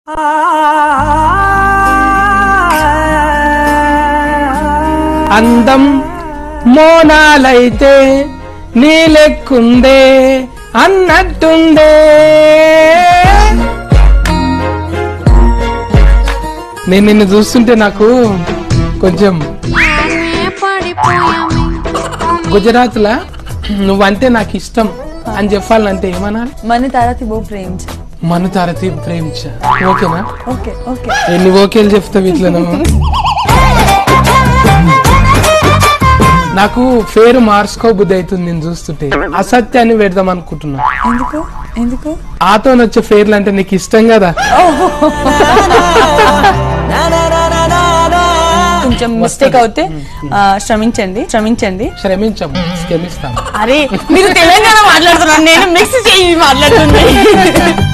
అందం మోనాలైతే నీ లెక్కుందే అన్నట్టుందే నేను నిన్ను చూస్తుంటే నాకు కొంచెం గుజరాత్లా నువ్వంటే నాకు ఇష్టం అని చెప్పాలంటే ఏమనాలి మన తరగతి బహు ప్రేమించ మన తరతి ప్రేమించ ఓకేనా ఓకే ఓకే ఎన్ని ఓకేలు చెప్తావు ఇట్లా నువ్వు నాకు పేరు మార్చుకో బుద్ధి అవుతుంది నేను చూస్తుంటే అసత్యాన్ని పెడదాం అనుకుంటున్నా ఎందుకు ఎందుకు ఆతో వచ్చే పేర్లు అంటే నీకు ఇష్టం కదా కొంచెం మిస్టేక్ అవుతే ఆ, శ్రమించండి శ్రమించండి శ్రమించం క్షమిస్తాం అరే మీరు తెలంగాణ మాట్లాడుతున్నారు నేను మిక్స్ చేయి మాట్లాడుతుంది